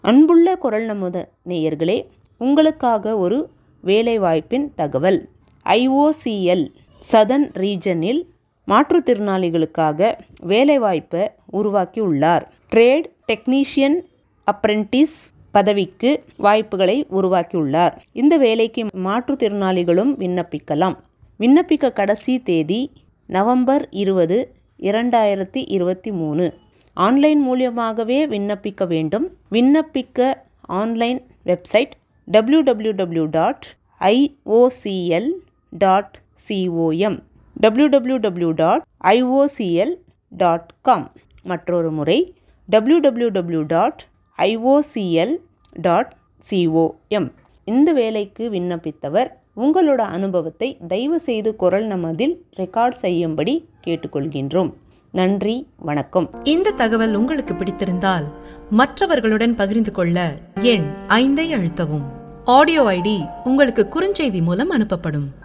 அன்புள்ள குரல் நமுத நேயர்களே உங்களுக்காக ஒரு வேலைவாய்ப்பின் தகவல் ஐஓசிஎல் சதன் ரீஜனில் மாற்றுத்திறனாளிகளுக்காக வேலைவாய்ப்பை உருவாக்கியுள்ளார் ட்ரேட் டெக்னீஷியன் அப்ரெண்டிஸ் பதவிக்கு வாய்ப்புகளை உருவாக்கியுள்ளார் இந்த வேலைக்கு மாற்றுத்திறனாளிகளும் விண்ணப்பிக்கலாம் விண்ணப்பிக்க கடைசி தேதி நவம்பர் இருபது இரண்டாயிரத்தி இருபத்தி மூணு ஆன்லைன் மூலியமாகவே விண்ணப்பிக்க வேண்டும் விண்ணப்பிக்க online website W W W dot IOCL dot COM W W W dot IOCL dot com மற்றொரு முறை W W W dot IOCL dot COM இந்த வேலைக்கு விண்ணப்பித்தவர் உங்களோட அனுபவத்தை தயவு செய்து குரல் நமதில் ரெக்கார்ட் செய்யும்படி கேட்டுக்கொள்கின்றோம் நன்றி வணக்கம் இந்த தகவல் உங்களுக்கு பிடித்திருந்தால் மற்றவர்களுடன் பகிர்ந்து கொள்ள எண் ஐந்தை அழுத்தவும் ஆடியோ ஐடி உங்களுக்கு குறுஞ்செய்தி மூலம் அனுப்பப்படும்